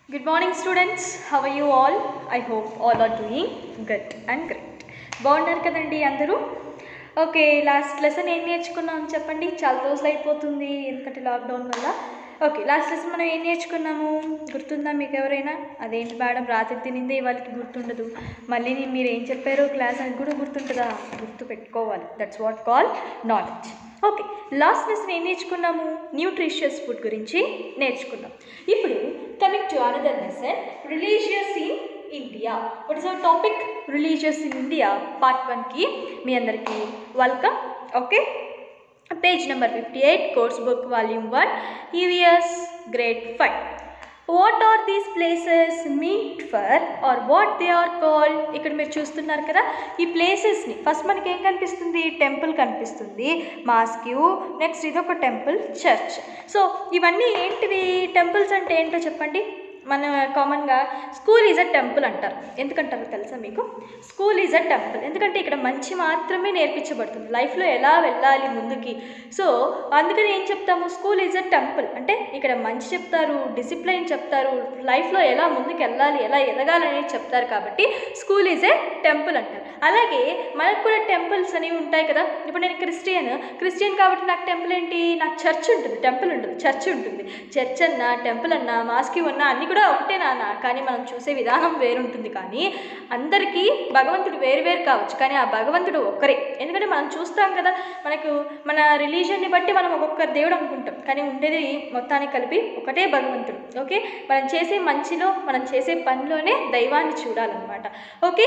Good morning, students. How are you all? I hope all are doing good and great. బాగున్నారు కదండి అందరూ okay last lesson ఏం నేర్చుకున్నాం చెప్పండి చాలా రోజులు అయిపోతుంది ఎందుకంటే లాక్డౌన్ వల్ల ఓకే లాస్ట్ లెసన్ మనం ఏం నేర్చుకున్నాము గుర్తుందా మీకు ఎవరైనా అదేంటి మేడం రాత్రి తినిందే వాళ్ళకి గుర్తుండదు మళ్ళీ నేను మీరు ఏం చెప్పారో క్లాస్ అది కూడా గుర్తుంటుందా గుర్తు పెట్టుకోవాలి that's what call knowledge okay last lesson ఏం నేర్చుకున్నాము న్యూట్రిషియస్ ఫుడ్ గురించి నేర్చుకున్నాం ఇప్పుడు coming to another lesson religious in India what is our topic religious in India part వన్కి మీ అందరికీ welcome okay page number fifty eight course book volume one EVS grade five what are these places meet for or what they are called ఇక్కడ మీరు చూస్తున్నారు కదా ఈ ప్లేసెస్ని first మనకి ఏం కనిపిస్తుంది టెంపుల్ కనిపిస్తుంది మాస్క్యూ నెక్స్ట్ ఇది ఒక టెంపుల్ చర్చ్ సో ఇవన్నీ ఏంటివి టెంపుల్స్ అంటే ఏంటో చెప్పండి మన కామన్గా స్కూల్ ఈజ్ అ టెంపుల్ అంటారు ఎందుకంటారో తెలుసా మీకు స్కూల్ ఈజ్ అ టెంపుల్ ఎందుకంటే ఇక్కడ మంచి మాత్రమే నేర్పించబడుతుంది లైఫ్లో ఎలా వెళ్ళాలి ముందుకి సో అందుకని ఏం చెప్తాము స్కూల్ ఈజ్ అ టెంపుల్ అంటే ఇక్కడ మంచి చెప్తారు డిసిప్లైన్ చెప్తారు లైఫ్లో ఎలా ముందుకు వెళ్ళాలి ఎలా ఎదగాలని చెప్తారు కాబట్టి స్కూల్ ఈజ్ ఏ టెంపుల్ అంటారు అలాగే మనకు కూడా టెంపుల్స్ అనేవి ఉంటాయి కదా ఇప్పుడు నేను క్రిస్టియన్ క్రిస్టియన్ కాబట్టి నాకు టెంపుల్ ఏంటి నాకు చర్చ్ ఉంటుంది టెంపుల్ ఉంటుంది చర్చ్ ఉంటుంది చర్చ్ అన్నా టెంపుల్ అన్నా మాస్కి ఉన్నా అన్నీ కూడా ఒకటే నాన్న కానీ మనం చూసే విధానం వేరుంటుంది కానీ అందరికీ భగవంతుడు వేరు వేరు కావచ్చు కానీ ఆ భగవంతుడు ఒక్కరే ఎందుకంటే మనం చూస్తాం కదా మనకు మన రిలీజియన్ని బట్టి మనం ఒక్కొక్కరు దేవుడు అనుకుంటాం కానీ ఉండేది మొత్తానికి కలిపి ఒకటే భగవంతుడు ఓకే మనం చేసే మంచిలో మనం చేసే పనిలోనే దైవాన్ని చూడాలన్నమాట okay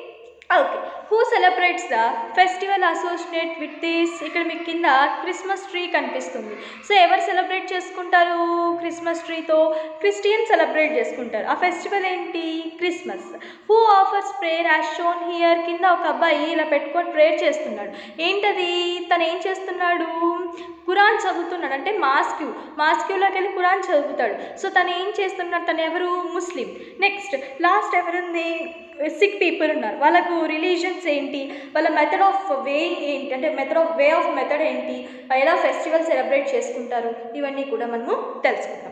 okay who celebrates the festival associate with this ఇక్కడ మీకు కింద క్రిస్మస్ ట్రీ కనిపిస్తుంది సో ఎవరు సెలబ్రేట్ చేసుకుంటారు క్రిస్మస్ ట్రీతో క్రిస్టియన్ సెలబ్రేట్ చేసుకుంటారు ఆ ఫెస్టివల్ ఏంటి Christmas who offers prayer as shown here కింద ఒక అబ్బాయి ఇలా పెట్టుకొని ప్రేయర్ చేస్తున్నాడు ఏంటది తను ఏం చేస్తున్నాడు కురాన్ చదువుతున్నాడు అంటే మాస్క్యూ మాస్క్యూలోకి వెళ్ళి కురాన్ చదువుతాడు సో తను ఏం చేస్తున్నాడు తను ఎవరు ముస్లిం నెక్స్ట్ లాస్ట్ ఎవరుంది సిక్ పీపుల్ ఉన్నారు వాళ్ళకు రిలీజన్స్ ఏంటి వాళ్ళ మెథడ్ ఆఫ్ వేయింగ్ ఏంటి అంటే method of way of method ఏంటి ఎలా ఫెస్టివల్ సెలబ్రేట్ చేసుకుంటారు ఇవన్నీ కూడా మనము తెలుసుకుంటాం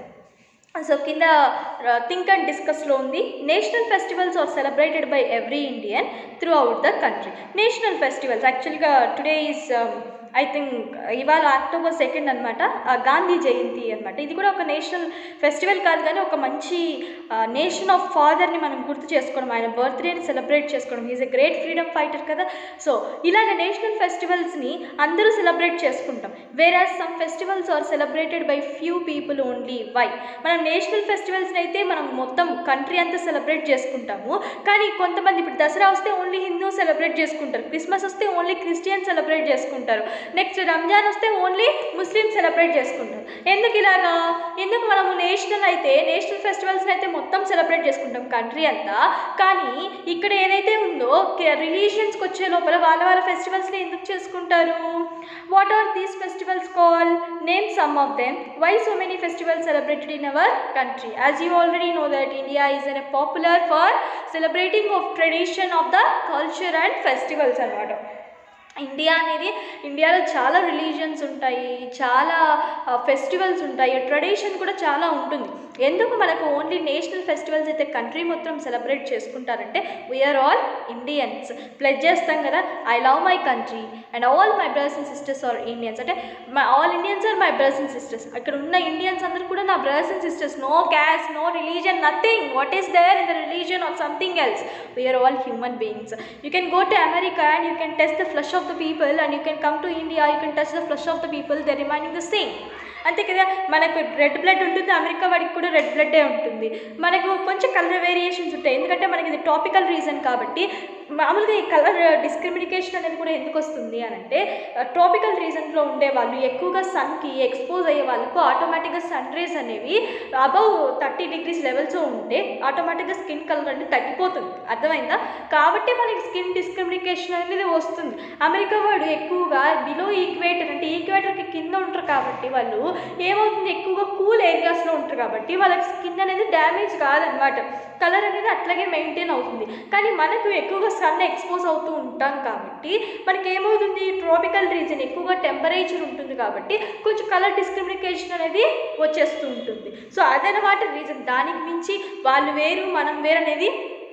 సో కింద థింక్ అండ్ డిస్కస్లో ఉంది national festivals are celebrated by every Indian throughout the country national festivals యాక్చువల్గా టుడే ఈజ్ ఐ థింక్ ఇవాళ అక్టోబర్ సెకండ్ అనమాట గాంధీ జయంతి అనమాట ఇది కూడా ఒక నేషనల్ ఫెస్టివల్ కాదు కానీ ఒక మంచి నేషన్ ఆఫ్ ఫాదర్ని మనం గుర్తు చేసుకోవడం ఆయన బర్త్డేని సెలబ్రేట్ చేసుకోవడం is a great freedom fighter కదా సో ఇలాగ నేషనల్ ఫెస్టివల్స్ని అందరూ సెలబ్రేట్ చేసుకుంటాం వేరే some festivals are celebrated by few people only why మనం నేషనల్ ఫెస్టివల్స్ని అయితే మనం మొత్తం కంట్రీ అంతా సెలబ్రేట్ చేసుకుంటాము కానీ కొంతమంది ఇప్పుడు దసరా వస్తే ఓన్లీ హిందూ సెలబ్రేట్ చేసుకుంటారు క్రిస్మస్ వస్తే ఓన్లీ క్రిస్టియన్ సెలబ్రేట్ చేసుకుంటారు నెక్స్ట్ రంజాన్ వస్తే ఓన్లీ ముస్లిం సెలబ్రేట్ చేసుకుంటారు ఎందుకు ఇలాగా ఎందుకు మనము నేషనల్ అయితే నేషనల్ ఫెస్టివల్స్ని అయితే మొత్తం సెలబ్రేట్ చేసుకుంటాం కంట్రీ అంతా కానీ ఇక్కడ ఏదైతే ఉందో రిలీజియన్స్కి వచ్చే లోపల వాళ్ళ వాళ్ళ ఫెస్టివల్స్ని ఎందుకు చేసుకుంటారు what are these festivals call name some of them why so many festivals celebrated in our country as you already know that India is an popular for celebrating of tradition of the culture and festivals అనమాట India అనేది ఇండియాలో చాలా religions ఉంటాయి చాలా festivals ఉంటాయి tradition కూడా చాలా ఉంటుంది ఎందుకు మనకు ఓన్లీ నేషనల్ ఫెస్టివల్స్ అయితే కంట్రీ మొత్తం సెలబ్రేట్ చేసుకుంటారంటే వీఆర్ ఆల్ ఇండియన్స్ ప్లెజ్ చేస్తాం కదా I love my country and all my brothers and sisters are Indians అంటే my all Indians are my brothers and sisters అక్కడ ఉన్న ఇండియన్స్ అందరూ కూడా నా brothers and sisters no caste no religion nothing what is there in the religion or something else we are all human beings you can go to America and you can test the flesh of the people and you can come to India you can touch the flesh of the people they remaining the same అంతే కదా మనకు red blood ఉంటుంది America వాడికి కూడా red బ్లడ్డే ఉంటుంది మనకు కొంచెం colour variations ఉంటాయి ఎందుకంటే మనకి ఇది టాపికల్ రీజన్ కాబట్టి మామూలుగా ఈ కలర్ డిస్క్రిమినికేషన్ అనేది కూడా ఎందుకు వస్తుంది అని అంటే ట్రాపికల్ రీజన్లో ఉండే వాళ్ళు ఎక్కువగా సన్కి ఎక్స్పోజ్ అయ్యే వాళ్ళకు ఆటోమేటిక్గా సన్ రేస్ అనేవి అబౌవ్ థర్టీ డిగ్రీస్ లెవెల్స్ ఉంటే ఆటోమేటిక్గా స్కిన్ కలర్ అనేది తగ్గిపోతుంది అర్థమైందా కాబట్టి మనకి స్కిన్ డిస్క్రిమినికేషన్ అనేది వస్తుంది అమెరికా వాడు ఎక్కువగా బిలో ఈక్వేటర్ అంటే ఈక్వేటర్కి కింద ఉంటారు కాబట్టి వాళ్ళు ఏమవుతుంది ఎక్కువగా కూల్ ఏరియాస్లో ఉంటారు కాబట్టి వాళ్ళకి స్కిన్ అనేది డ్యామేజ్ కాదనమాట కలర్ అనేది అట్లాగే మెయింటైన్ అవుతుంది కానీ మనకు ఎక్కువగా సన్ ఎక్స్పోజ్ అవుతూ ఉంటాం కాబట్టి మనకి ఏమవుతుంది ట్రాపికల్ రీజన్ ఎక్కువగా టెంపరేచర్ ఉంటుంది కాబట్టి కొంచెం కలర్ డిస్క్రిమినికేషన్ అనేది వచ్చేస్తూ ఉంటుంది సో అదనమాట రీజన్ దానికి మించి వాళ్ళు వేరు మనం వేరు అనేది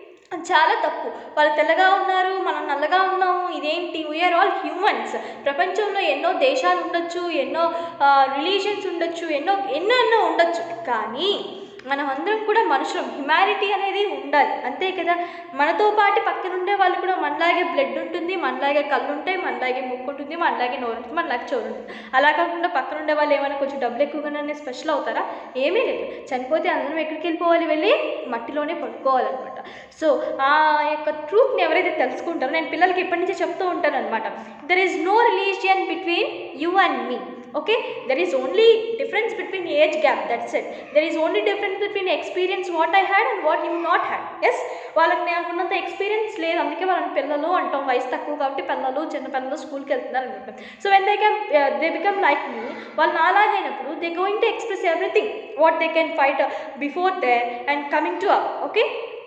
చాలా తప్పు వాళ్ళు తెల్లగా ఉన్నారు మనం నల్లగా ఉన్నాము ఇదేంటి వీఆర్ ఆల్ హ్యూమన్స్ ప్రపంచంలో ఎన్నో దేశాలు ఉండొచ్చు ఎన్నో రిలీజన్స్ ఉండొచ్చు ఎన్నో ఎన్నో ఎన్నో ఉండొచ్చు కానీ మనం అందరం కూడా మనుషులం హ్యుమానిటీ అనేది ఉండాలి అంతే కదా మనతో పాటు పక్కన ఉండే వాళ్ళు కూడా మనలాగే బ్లడ్ ఉంటుంది మనలాగే కళ్ళు ఉంటాయి మనలాగే ముక్కు ఉంటుంది మనలాగే నోరు ఉంటుంది మనలాగే చోరు ఉంటుంది అలా కాకుండా పక్కన ఉండే వాళ్ళు ఏమైనా కొంచెం డబ్బులు ఎక్కువగానే స్పెషల్ అవుతారా ఏమీ లేదు చనిపోతే అందరం ఎక్కడికి వెళ్ళిపోవాలి వెళ్ళి మట్టిలోనే పడుకోవాలన్నమాట సో ఆ యొక్క ట్రూత్ని ఎవరైతే తెలుసుకుంటారో నేను పిల్లలకి ఇప్పటి నుంచే చెప్తూ ఉంటాను అనమాట there is no religion between you and me okay there is only difference between age gap that's it there is only difference between experience what I had and what you not had ఎస్ వాళ్ళకి నాకు ఉన్నంత experience లేదు అందుకే వాళ్ళని పిల్లలు అంటాం వయసు తక్కువ కాబట్టి పిల్లలు చిన్న పిల్లలు స్కూల్కి వెళ్తున్నారు అని చెప్పాం so when they came they become like me వాళ్ళు నాలాగైనప్పుడు they going to express everything what they can fight before they and coming to up okay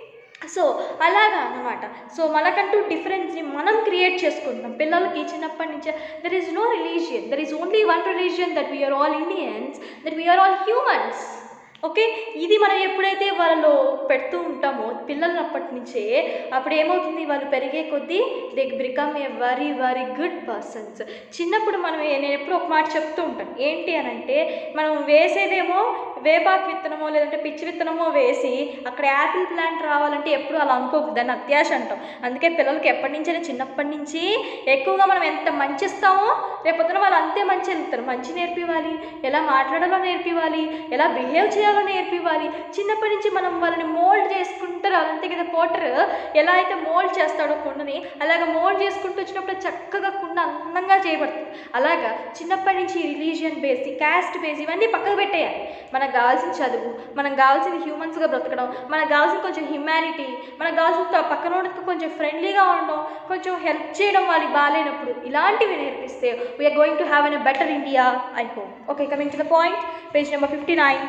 so అలాగా అన్నమాట సో మనకంటూ డిఫరెన్స్ని మనం క్రియేట్ చేసుకుంటాం పిల్లలకి చిన్నప్పటి నుంచే there is no religion there is only one religion that we are all Indians that we are all humans okay ఇది మనం ఎప్పుడైతే వాళ్ళలో పెడుతూ ఉంటామో పిల్లలు అప్పటి నుంచే అప్పుడు ఏమవుతుంది వాళ్ళు పెరిగే కొద్దీ they become a very very good persons చిన్నప్పుడు మనం ఏ- నేను ఎప్పుడు ఒక మాట చెప్తూ ఉంటాను ఏంటి అని అంటే మనం వేసేదేమో వేపాకు విత్తనమో లేదంటే పిచ్చి విత్తనమో వేసి అక్కడ యాపిల్ ప్లాంట్ రావాలంటే ఎప్పుడు అలా అనుకోకు దాన్ని అత్యాశ అంటాం అందుకే పిల్లలకి ఎప్పటి నుంచైనా చిన్నప్పటి నుంచి ఎక్కువగా మనం ఎంత మంచి ఇస్తామో రేపొద్దున వాళ్ళు అంతే మంచి వెళ్తారు మంచి నేర్పివ్వాలి ఎలా మాట్లాడాలో నేర్పివ్వాలి ఎలా బిహేవ్ చేయాలో నేర్పివ్వాలి చిన్నప్పటి నుంచి మనం వాళ్ళని మోల్డ్ చేసుకుంటారు అంతే కదా పోటర్ ఎలా అయితే మోల్డ్ చేస్తాడో కుండని అలాగ మోల్డ్ చేసుకుంటూ వచ్చినప్పుడు చక్కగా కుండ అందంగా చేయబడుతుంది అలాగా చిన్నప్పటి నుంచి రిలీజియన్ బేస్ క్యాస్ట్ బేస్ ఇవన్నీ పక్కకు పెట్టేయాలి మనకు కావాల్సిన చదువు మనకు కావాల్సిన హ్యూమన్స్గా బ్రతకడం మనకు కావాల్సిన కొంచెం హ్యుమానిటీ మనకు కావాల్సిన పక్కన వాళ్ళకి కొంచెం ఫ్రెండ్లీగా ఉండడం కొంచెం హెల్ప్ చేయడం వాళ్ళకి బాగాలేనప్పుడు ఇలాంటివి నేర్పిస్తే we are going to have an a better India I hope okay coming to the point page number fifty nine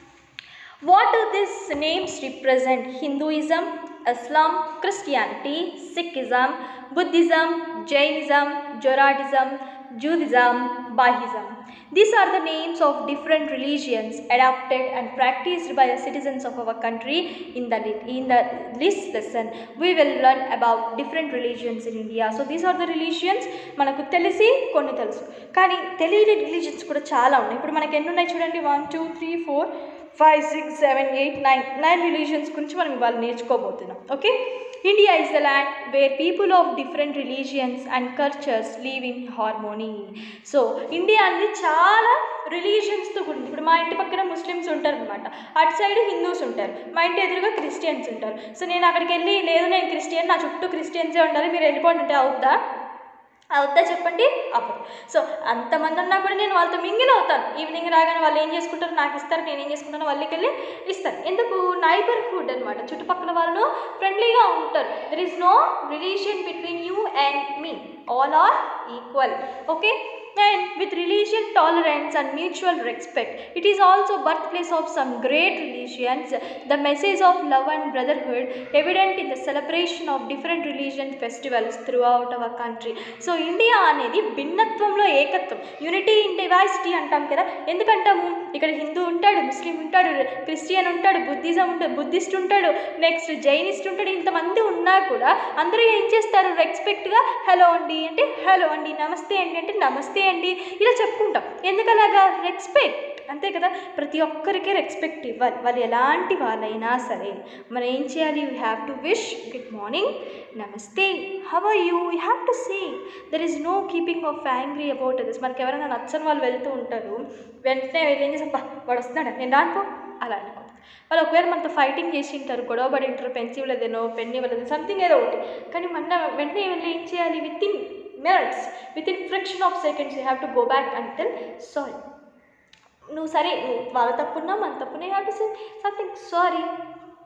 What do these names represent? Hinduism, Islam, Christianity, Sikhism, Buddhism, Jainism, Zoroastrianism, Judaism, Bahaism. These are the names of different religions adopted and practiced by the citizens of our country. In the in the this lesson, we will learn about different religions in India. So these are the religions మనకు తెలిసి కొన్ని తెలుసు కానీ తెలియని religions కూడా చాలా ఉన్నాయి ఇప్పుడు మనకి ఎన్ని ఉన్నాయి చూడండి one two three four five six seven eight nine nine religions గురించి మనం ఇవాళ నేర్చుకోబోతున్నాం okay India is the land where people of different religions and cultures live in harmony so India అనేది చాలా రిలీజియన్స్తో కూడింది ఇప్పుడు మా ఇంటి పక్కన ముస్లిమ్స్ ఉంటారు అనమాట అటు సైడ్ హిందూస్ ఉంటారు మా ఇంటి ఎదురుగా క్రిస్టియన్స్ ఉంటారు సో నేను అక్కడికి వెళ్ళి లేదు నేను క్రిస్టియన్ నా చుట్టూ క్రిస్టియన్సే ఉండాలి మీరు వెళ్ళిపోండి అంటే అవుద్దా అవుద్దా చెప్పండి అవ్వదు సో అంతమంది ఉన్నా కూడా నేను వాళ్ళతో మింగిల్ అవుతాను ఈవినింగ్ రాగానే వాళ్ళు ఏం చేసుకుంటారు నాకు ఇస్తారు నేను ఏం చేసుకుంటాను వాళ్ళకి వెళ్ళి ఇస్తాను ఎందుకు నైబర్హుడ్ అనమాట చుట్టుపక్కల వాళ్ళు ఫ్రెండ్లీగా ఉంటారు there is no relation between you and me all are equal okay and with religion tolerance and mutual respect it is also birthplace of some great religions the message of love and brotherhood evident in the celebration of different religion festivals throughout our country so India అనేది భిన్నత్వంలో ఏకత్వం unity in డివైసిటీ అంటాం కదా ఎందుకంటాము ఇక్కడ హిందూ ఉంటాడు ముస్లిం ఉంటాడు Christian ఉంటాడు Buddhism ఉంటాడు బుద్ధిస్ట్ ఉంటాడు నెక్స్ట్ జైనిస్ట్ ఉంటాడు ఇంతమంది ఉన్నా కూడా అందరూ ఏం చేస్తారు రెస్పెక్ట్గా హలో అండి అంటే హలో అండి నమస్తే అండి అంటే నమస్తే అండి ఇలా చెప్పుకుంటాం ఎందుకలాగా రెస్పెక్ట్ అంతే కదా ప్రతి ఒక్కరికి రెస్పెక్ట్ ఇవ్వాలి వాళ్ళు ఎలాంటి వాళ్ళైనా సరే మనం ఏం చేయాలి you have to wish good morning నమస్తే how are you you have to say there is no keeping of angry about this మనకి ఎవరైనా నచ్చని వాళ్ళు వెళ్తూ ఉంటారు వెంటనే వెళ్ళి ఏం చేసాం "బా, వాడు వస్తున్నాడు నేను రానుకో అలా అనుకో వాళ్ళు ఒకవేళ మనతో ఫైటింగ్ చేసి ఉంటారు గొడవ పడి ఉంటారు పెన్సిల్ ఇవ్వలేదేనో పెన్ ఇవ్వలేదు సంథింగ్ ఏదో ఒకటి కానీ మన వెంటనే వెళ్ళి ఏం చేయాలి within minutes within fraction of seconds you have to go back and tell sorry నువ్వు సరే నువ్వు వాళ్ళ తప్పున్నా మన తప్పునే have to say something sorry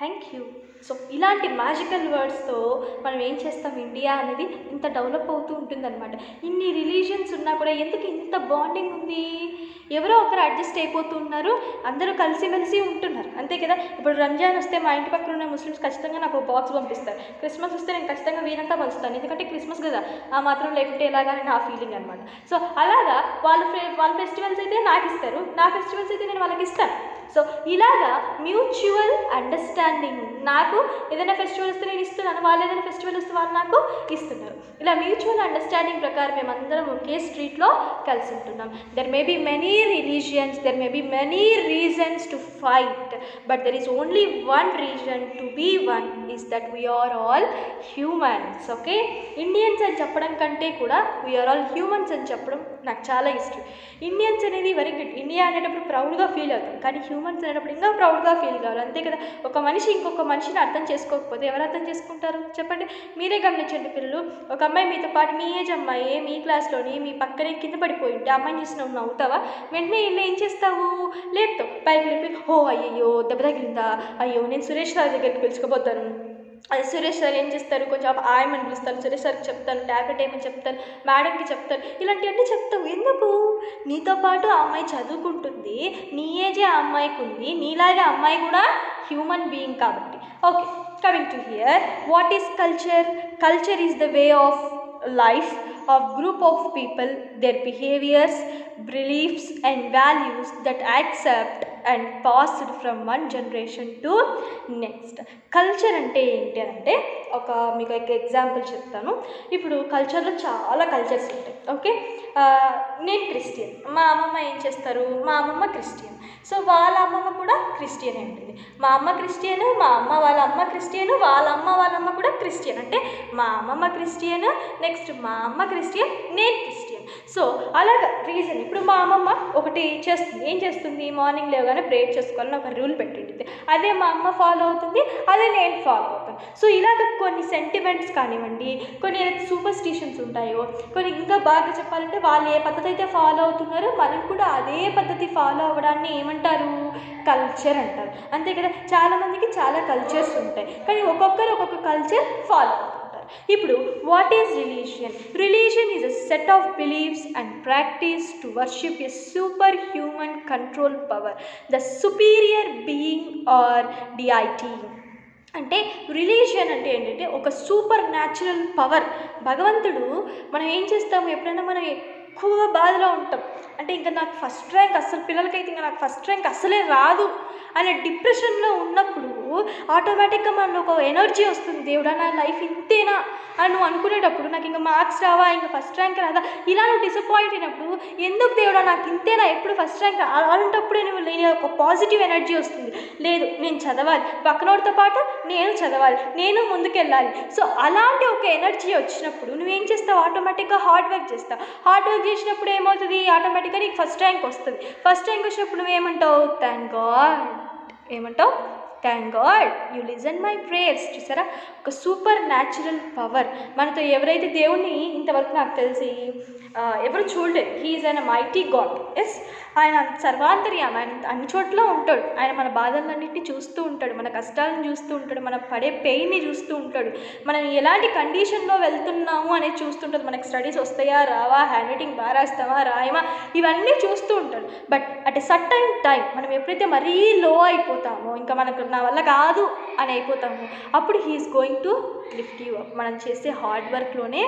thank you so ఇలాంటి మ్యాజికల్ వర్డ్స్తో మనం ఏం చేస్తాం ఇండియా అనేది ఇంత డెవలప్ అవుతూ ఉంటుందన్నమాట ఇన్ని రిలీజియన్స్ ఉన్నా కూడా ఎందుకు ఇంత బాండింగ్ ఉంది ఎవరో ఒకరు అడ్జస్ట్ అయిపోతూ ఉన్నారు అందరూ కలిసిమెలిసి ఉంటున్నారు అంతే కదా ఇప్పుడు రంజాన్ వస్తే మా ఇంటి పక్కన ఉన్న ముస్లిమ్స్ ఖచ్చితంగా నాకు బాక్స్ పంపిస్తారు క్రిస్మస్ వస్తే నేను ఖచ్చితంగా వీరంతా పంచుతాను ఎందుకంటే క్రిస్మస్ కదా ఆ మాత్రం లేకుంటే ఎలాగని నా ఫీలింగ్ అనమాట సో అలాగా వాళ్ళ ఫె- వాళ్ళ ఫెస్టివల్స్ అయితే నాకు ఇస్తారు నా ఫెస్టివల్స్ అయితే నేను వాళ్ళకి ఇస్తాను సో ఇలాగా మ్యూచువల్ అండర్స్టాండింగ్ నాకు ఏదైనా ఫెస్టివల్ వస్తే నేను ఇస్తున్నాను వాళ్ళు ఏదైనా ఫెస్టివల్ వస్తే వాళ్ళు నాకు ఇస్తున్నారు ఇలా మ్యూచువల్ అండర్స్టాండింగ్ ప్రకారం మేమందరం ఒకే స్ట్రీట్లో కలిసి ఉంటున్నాం there may be many religions there may be many reasons to fight but there is only one reason to be one is that we are all humans okay Indians అని చెప్పడం కంటే కూడా వీఆర్ ఆల్ హ్యూమన్స్ అని చెప్పడం నాకు చాలా ఇష్టం Indians అనేది వెరీ గుడ్ ఇండియా అనేటప్పుడు ప్రౌడ్గా ఫీల్ అవుతాం కానీ హ్యూమన్స్ అనేటప్పుడు ఇంకా ప్రౌడ్గా ఫీల్ కావాలి అంతే కదా ఒక మనిషి ఇంకొక మనిషిని అర్థం చేసుకోకపోతే ఎవరు అర్థం చేసుకుంటారు చెప్పండి మీరే గమనించండి పిల్లలు ఒక అమ్మాయి మీతో పాటు మీ ఏజ్ అమ్మాయి మీ క్లాస్లోని మీ పక్కనే కింద పడిపోయి ఉంటే అమ్మాయిని చూసి నువ్వు నవ్వుతావా వెంటనే వెళ్ళి ఏం చేస్తావు లేపుతావు పైకి లేపి ఓ అయ్యయ్యో దెబ్బ తగిలిందా అయ్యో నేను సురేష్ రావు దగ్గరికి పిలుచుకోపోతాను అది సురేష్ సార్ ఏం చేస్తారు కొంచెం ఆయమని పిలుస్తాను సురేష్ సార్కి చెప్తాను ట్యాబ్లెట్ ఏమని చెప్తాను మేడంకి చెప్తాను ఇలాంటివన్నీ చెప్తావు ఎందుకు నీతో పాటు ఆ అమ్మాయి చదువుకుంటుంది నీ ఏజే ఆ అమ్మాయికి ఉంది నీలాగే ఆ అమ్మాయి కూడా హ్యూమన్ బీయింగ్ కాబట్టి okay coming to here what is culture culture is the way of life of group of people their behaviors beliefs and values that accept and passed from one generation to next culture అంటే ఏంటి అంటే ఒక మీకు ఒక example చెప్తాను ఇప్పుడు కల్చర్లో చాలా కల్చర్స్ ఉంటాయి ఓకే ఆ, నేను క్రిస్టియన్ మా అమ్మమ్మ ఏం చేస్తారు మా అమ్మమ్మ క్రిస్టియన్ సో వాళ్ళ అమ్మమ్మ కూడా క్రిస్టియన్ ఉంటుంది మా అమ్మ క్రిస్టియన్ మా అమ్మ వాళ్ళ అమ్మ క్రిస్టియన్ వాళ్ళ అమ్మ వాళ్ళ అమ్మ కూడా క్రిస్టియన్ అంటే మా అమ్మమ్మ క్రిస్టియన్ నెక్స్ట్ మా అమ్మ క్రిస్టియన్ నేను క్రిస్టియన్ సో అలాగ రీజన్ ఇప్పుడు మా అమ్మమ్మ ఒకటి చేస్తుంది ఏం చేస్తుంది మార్నింగ్ లేవగానే ప్రేయర్ చేసుకోవాలని ఒక రూల్ పెట్టింది అదే మా అమ్మ ఫాలో అవుతుంది అదే నేను ఫాలో అవుతాను సో ఇలాగ కొన్ని సెంటిమెంట్స్ కానివ్వండి కొన్ని ఏదైతే సూపర్ స్టిషన్స్ ఉంటాయో కొన్ని ఇంకా బాగా చెప్పాలంటే వాళ్ళు ఏ పద్ధతి అయితే ఫాలో అవుతున్నారో మనం కూడా అదే పద్ధతి ఫాలో అవ్వడాన్ని ఏమంటారు కల్చర్ అంటారు అంతే కదా చాలామందికి చాలా కల్చర్స్ ఉంటాయి కానీ ఒక్కొక్కరు ఒక్కొక్క కల్చర్ ఫాలో అవుతుంటారు ఇప్పుడు what is religion religion is a set of beliefs and practice to worship a super human control power the superior being or deity అంటే రిలీజియన్ అంటే ఏంటంటే ఒక సూపర్ న్యాచురల్ పవర్ భగవంతుడు మనం ఏం చేస్తాము ఎప్పుడైనా మనం ఎక్కువగా బాధలో ఉంటాం అంటే ఇంకా నాకు ఫస్ట్ ర్యాంక్ అస్సలు పిల్లలకైతే ఇంకా నాకు ఫస్ట్ ర్యాంక్ అసలే రాదు అనే డిప్రెషన్లో ఉన్నప్పుడు ఆటోమేటిక్గా మనలో ఒక ఎనర్జీ వస్తుంది దేవుడా నా లైఫ్ ఇంతేనా అని నువ్వు అనుకునేటప్పుడు నాకు ఇంకా మార్క్స్ రావా ఇంకా ఫస్ట్ ర్యాంక్ రాదా ఇలా నువ్వు డిసప్పాయింట్ అయినప్పుడు ఎందుకు దేవుడా నాకు ఇంతేనా ఎప్పుడు ఫస్ట్ ర్యాంక్ అలాంటప్పుడే నువ్వు లేని ఒక పాజిటివ్ ఎనర్జీ వస్తుంది లేదు నేను చదవాలి పక్కనోడితో పాటు నేను చదవాలి నేను ముందుకెళ్ళాలి సో అలాంటి ఒక ఎనర్జీ వచ్చినప్పుడు నువ్వేం చేస్తావు ఆటోమేటిక్గా హార్డ్ వర్క్ చేస్తావు హార్డ్ వర్క్ చేసినప్పుడు ఏమవుతుంది ఆటోమేటిక్గా నీకు ఫస్ట్ ర్యాంక్ వస్తుంది ఫస్ట్ ర్యాంక్ వచ్చినప్పుడు నువ్వేమంటావు థ్యాంక్ గాడ్ ఏమంటావు thank God you listen my prayers చూసారా ఒక సూపర్ న్యాచురల్ పవర్ మనతో ఎవరైతే దేవుణ్ణి ఇంతవరకు నాకు తెలిసి ఆ, ఎవరు చూడలేదు హీఈస్ ఆయన మైటీ గాడ్ ఎస్ ఆయన సర్వాంతర్యామ ఆయన అన్ని చోట్ల ఉంటాడు ఆయన మన బాధలన్నింటినీ చూస్తూ ఉంటాడు మన కష్టాలను చూస్తూ ఉంటాడు మనం పడే పెయిన్ని చూస్తూ ఉంటాడు మనం ఎలాంటి కండిషన్లో వెళ్తున్నాము అనేది చూస్తుంటాడు మనకి స్టడీస్ వస్తాయా రావా హ్యాండ్ రైటింగ్ బాగా రాస్తావా రాయమా ఇవన్నీ చూస్తూ ఉంటాడు but at a certain time మనం ఎప్పుడైతే మరీ లో అయిపోతామో ఇంకా మనకు నా వల్ల కాదు అని అయిపోతామో అప్పుడు he is going to lift you up మనం చేసే హార్డ్ వర్క్లోనే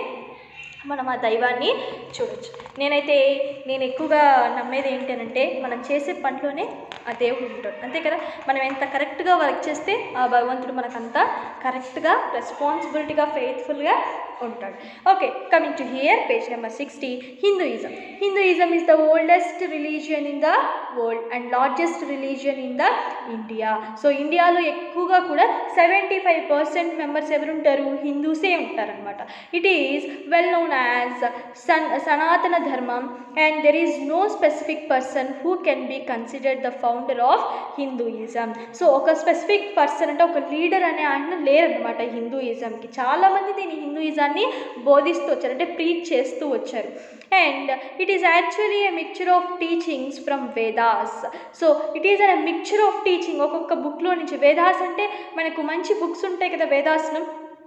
మనం ఆ దైవాన్ని చూడొచ్చు నేనైతే నేను ఎక్కువగా నమ్మేది ఏంటంటే మనం చేసే పనిలోనే ఆ దేవుడు ఉంటాడు అంతే కదా మనం ఎంత కరెక్ట్గా వర్క్ చేస్తే ఆ భగవంతుడు మనకంతా కరెక్ట్గా రెస్పాన్సిబిలిటీగా ఫెయిత్ఫుల్గా ఉంటాడు okay coming to here page number sixty Hinduism Hinduism is the oldest religion in the world and largest religion in the India so ఇండియాలో ఎక్కువగా కూడా సెవెంటీ ఫైవ్ పర్సెంట్ మెంబర్స్ ఎవరుంటారు హిందూసే ఉంటారనమాట it is well known as సన్ Sanatana Dharma and there is no specific person who can be considered the founder of Hinduism so ఒక specific person అంటే ఒక లీడర్ అనే ఆయన లేరనమాట హిందూయిజంకి చాలామంది దీని హిందూయిజాన్ని బోధిస్తూ వచ్చారు అంటే ప్రీచ్ చేస్తూ వచ్చారు and it is actually a mixture of teachings from Vedas so it is a mixture of teaching ఒక్కొక్క బుక్లో నుంచి వేదాస్ అంటే మనకు మంచి బుక్స్ ఉంటాయి కదా వేదాస్ను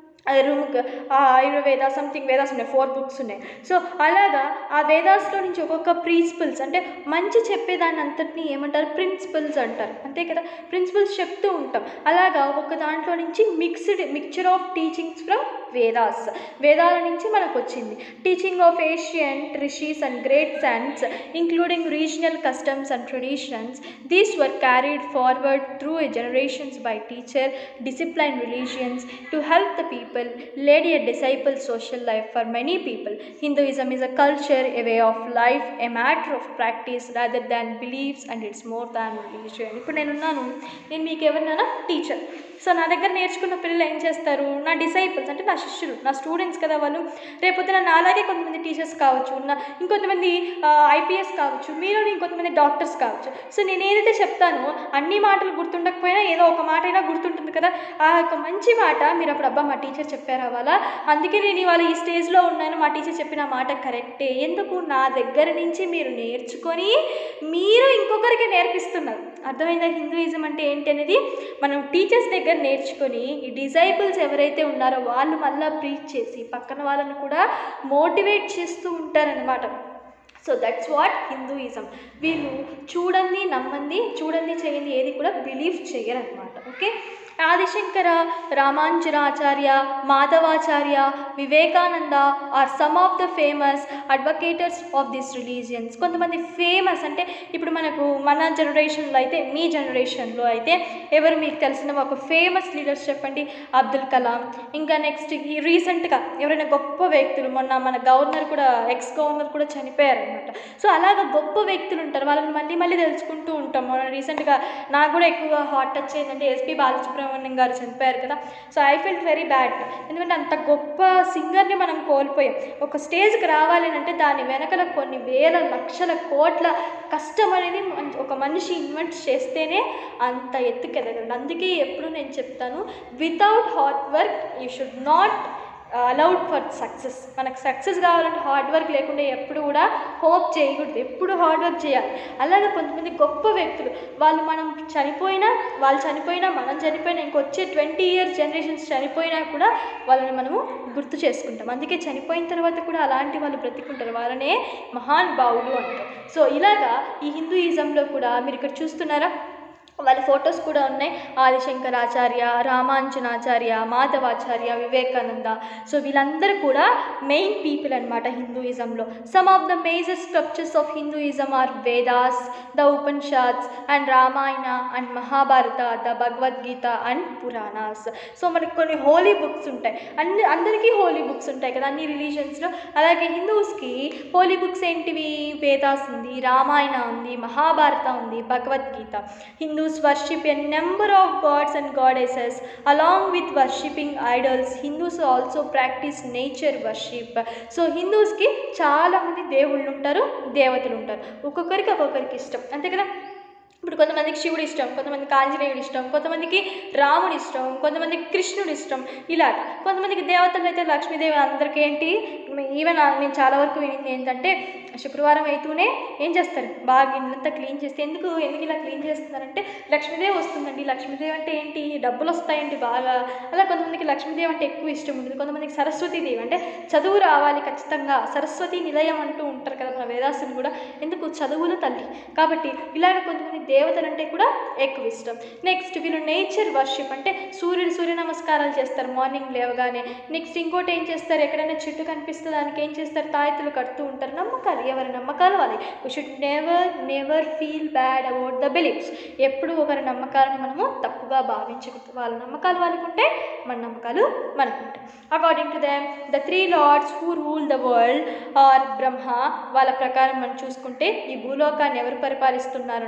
రూమ్ ఆయుర్వేద సంథింగ్ వేదాస్ ఉన్నాయి ఫోర్ బుక్స్ ఉన్నాయి సో అలాగా ఆ వేదాస్లో నుంచి ఒక్కొక్క ప్రిన్సిపల్స్ అంటే మంచి చెప్పేదాన్ని అంతటిని ఏమంటారు ప్రిన్సిపల్స్ అంటారు అంతే కదా ప్రిన్సిపల్స్ చెప్తూ ఉంటాం అలాగా ఒక్కొక్క దాంట్లో నుంచి mixed mixture of teachings from Vedas వేదాల నుంచి మనకు వచ్చింది teaching of ancient rishis and great science including regional customs and traditions these were carried forward through a generations by teacher disciplined religions to help the people led a disciple social life for many people hinduism is a culture a way of life a matter of practice rather than beliefs and it's more than religion ఇప్పుడు నేనున్నాను నేను మీకు ఎవరినైనా teacher so నా దగ్గర నేర్చుకున్న పిల్లలు ఏం చేస్తారు నా డిసైపుల్స్ అంటే నా శిష్యులు నా స్టూడెంట్స్ కదా వాళ్ళు రేపొద్దున నా అలాగే కొంతమంది టీచర్స్ కావచ్చు నా ఇంకొంతమంది ఐపీఎస్ కావచ్చు మీరు ఇంకొంతమంది డాక్టర్స్ కావచ్చు సో నేను ఏదైతే చెప్తానో అన్ని మాటలు గుర్తుండకపోయినా ఏదో ఒక మాట అయినా గుర్తుంటుంది కదా ఆ యొక్క మంచి మాట మీరు అప్పుడు అబ్బా మా టీచర్ చెప్పారా వాళ్ళ అందుకే నేను ఇవాళ ఈ స్టేజ్లో ఉన్నాను మా టీచర్ చెప్పిన మాట కరెక్టే ఎందుకు నా దగ్గర నుంచి మీరు నేర్చుకొని మీరు ఇంకొకరికి నేర్పిస్తున్నారు అర్థమైందా హిందూయిజం అంటే ఏంటి అనేది మనం టీచర్స్ దగ్గర నేర్చుకొని ఈ డిజైబుల్స్ ఎవరైతే ఉన్నారో వాళ్ళు మళ్ళీ ప్రీచ్ చేసి పక్కన వాళ్ళని కూడా మోటివేట్ చేస్తూ ఉంటారనమాట సో దట్స్ వాట్ హిందూయిజం వీళ్ళు చూడండి నమ్మంది చూడండి చేయండి ఏది కూడా బిలీవ్ చేయరనమాట okay Adi Shankara Ramanujacharya Madhvacharya Vivekananda are some of the famous advocators of this religions కొంతమంది ఫేమస్ అంటే ఇప్పుడు మనకు మన జనరేషన్లో అయితే మీ జనరేషన్లో అయితే ఎవరు మీకు తెలిసిన ఒక ఫేమస్ లీడర్స్ చెప్పండి అబ్దుల్ కలాం ఇంకా నెక్స్ట్ ఈ రీసెంట్గా ఎవరైనా గొప్ప వ్యక్తులు మొన్న మన గవర్నర్ కూడా ఎక్స్ గవర్నర్ కూడా చనిపోయారు అనమాట సో అలాగ గొప్ప వ్యక్తులు ఉంటారు వాళ్ళని మళ్ళీ మళ్ళీ తెలుసుకుంటూ ఉంటాం మొన్న రీసెంట్గా నాకు కూడా ఎక్కువగా హార్ట్ టచ్ అయిందంటే ఎస్పీ బాలసుబ్రహ్మణ్యం గారు చనిపోయారు కదా so I feel very bad ఎందుకంటే అంత గొప్ప సింగర్ని మనం కోల్పోయాం ఒక స్టేజ్కి రావాలి అంటే దాని వెనకల కొన్ని వేల లక్షల కోట్ల కష్టం అనేది మన్- ఒక మనిషి ఇన్వెస్ట్ చేస్తేనే అంత ఎత్తుకెదగలడు అందుకే ఎప్పుడు నేను చెప్తాను without hard work you should not allowed for success మనకు సక్సెస్ కావాలంటే హార్డ్ వర్క్ లేకుండా ఎప్పుడు కూడా హోప్ చేయకూడదు ఎప్పుడు హార్డ్ వర్క్ చేయాలి అలాగే కొంతమంది గొప్ప వ్యక్తులు వాళ్ళు మనం చనిపోయినా వాళ్ళు చనిపోయినా మనం చనిపోయినా ఇంకొచ్చే ట్వంటీ ఇయర్స్ జనరేషన్స్ చనిపోయినా కూడా వాళ్ళని మనము గుర్తు చేసుకుంటాం అందుకే చనిపోయిన తర్వాత కూడా అలాంటి వాళ్ళు బ్రతికుంటారు వాళ్ళనే మహాన్ భావులు అంటారు సో ఇలాగా ఈ హిందూయిజంలో కూడా మీరు ఇక్కడ చూస్తున్నారా వాళ్ళ ఫొటోస్ కూడా ఉన్నాయి ఆదిశంకరాచార్య రామాంజనాచార్య మాధవాచార్య వివేకానంద సో వీళ్ళందరూ కూడా మెయిన్ పీపుల్ అనమాట హిందూయిజంలో some of the major scriptures of Hinduism are Vedas the Upanishads and Ramayana and Mahabharata the Bhagavad Gita and Puranas so మనకి కొన్ని హోలీ బుక్స్ ఉంటాయి అన్ని అందరికీ హోలీ బుక్స్ ఉంటాయి కదా అన్ని రిలీజన్స్లో అలాగే హిందూస్కి హోలీ బుక్స్ ఏంటివి వేదాస్ ఉంది రామాయణ ఉంది మహాభారత ఉంది Bhagavad Gita Hindus worship a number of gods and goddesses along with worshipping idols Hindus also practice nature worship so హిందూస్కి చాలామంది దేవుళ్ళు ఉంటారు దేవతలు ఉంటారు ఒక్కొక్కరికి ఒక్కొక్కరికి ఇష్టం అంతే కదా ఇప్పుడు కొంతమందికి శివుడు ఇష్టం కొంతమందికి ఆంజనేయుడు ఇష్టం కొంతమందికి రాముడు ఇష్టం కొంతమందికి కృష్ణుడు ఇష్టం ఇలా కొంతమందికి దేవతలు అయితే లక్ష్మీదేవి అందరికీ ఏంటి ఈవెన్ నేను చాలా వరకు వినింది ఏంటంటే శుక్రవారం అయితేనే ఏం చేస్తారు బాగా ఇల్లంతా క్లీన్ చేస్తే ఎందుకు ఎందుకు ఇలా క్లీన్ చేస్తున్నారంటే లక్ష్మీదేవి వస్తుందండి లక్ష్మీదేవి అంటే ఏంటి డబ్బులు వస్తాయండి బాగా అలా కొంతమందికి లక్ష్మీదేవి అంటే ఎక్కువ ఇష్టం ఉంటుంది కొంతమందికి సరస్వతీదేవి అంటే చదువు రావాలి ఖచ్చితంగా సరస్వతి నిలయం అంటూ ఉంటారు కదా మన వేదాసులు కూడా ఎందుకు చదువుల తల్లి కాబట్టి ఇలాగ కొంతమంది దేవతలు అంటే కూడా ఎక్కువ ఇష్టం నెక్స్ట్ వీళ్ళు నేచర్ వర్షిప్ అంటే సూర్యుడు సూర్య నమస్కారాలు చేస్తారు మార్నింగ్ లేవగానే నెక్స్ట్ ఇంకోటి ఏం చేస్తారు ఎక్కడైనా చెట్టు కనిపిస్తే దానికి ఏం చేస్తారు తాయెత్తులు కడుతూ ఉంటారు నమ్మకాలు ఎవరి నమ్మకాలు వాళ్ళే we should never never feel bad about the beliefs ఎప్పుడు ఒకరి నమ్మకాలను మనము తప్పుగా భావించకూడదు వాళ్ళ నమ్మకాలు వాళ్ళకుంటే మన నమ్మకాలు మనకుంటాయి according to them the three lords who rule the world are Brahma వాళ్ళ ప్రకారం మనం చూసుకుంటే ఈ భూలోకాన్ని ఎవరు పరిపాలిస్తున్నారంటే బ్రహ్మ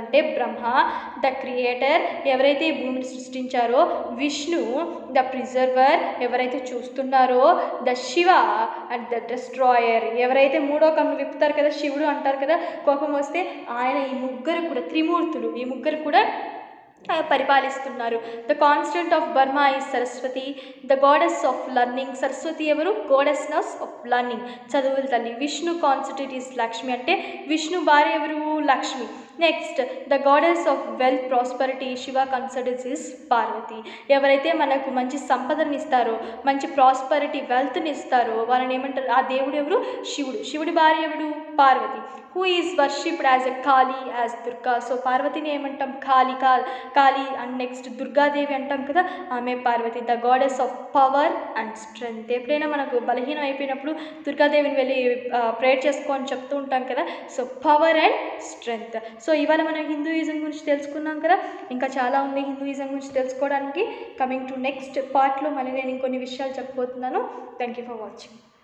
బ్రహ్మ ద క్రియేటర్ ఎవరైతే ఈ భూమిని సృష్టించారో విష్ణు ద ప్రిజర్వర్ ఎవరైతే చూస్తున్నారో the Shiva and the destroyer ఎవరైతే మూడో కన్ను విప్పుతారు కదా శివుడు అంటారు కదా కోపం వస్తే ఆయన ఈ ముగ్గురు కూడా త్రిమూర్తులు ఈ ముగ్గురు కూడా ఆ, పరిపాలిస్తున్నారు the consort of Brahma is Saraswati the goddess of learning Saraswati ఎవరు గోడెస్నస్ ఆఫ్ లర్నింగ్ చదువుల తల్లి విష్ణు కాన్స్టిట్యూట్ ఈజ్ లక్ష్మి అంటే విష్ణు భార్య ఎవరు Lakshmi next the goddess of wealth prosperity Shiva consort is Parvati ఎవరైతే మనకు మంచి సంపదను ఇస్తారో మంచి ప్రాస్పరిటీ వెల్త్ని ఇస్తారో వాళ్ళని ఏమంటారు ఆ దేవుడు ఎవరు శివుడు శివుడి భార్య ఎవడు Parvati who is worshipped as a Kali as Durga so పార్వతిని ఏమంటాం Kali call Kali and next Durgadevi అంటాం కదా ఆమె Parvati the goddess of power and strength ఎప్పుడైనా మనకు బలహీనం అయిపోయినప్పుడు దుర్గాదేవిని వెళ్ళి ప్రేయర్ చేసుకో అని చెప్తూ ఉంటాం కదా so power and strength so ఇవాళ మనం హిందూయిజం గురించి తెలుసుకున్నాం కదా ఇంకా చాలా ఉంది హిందూయిజం గురించి తెలుసుకోవడానికి కమింగ్ టు నెక్స్ట్ పార్ట్లో మళ్ళీ నేను ఇంకొన్ని విషయాలు చెప్పబోతున్నాను థ్యాంక్ యూ ఫర్ వాచింగ్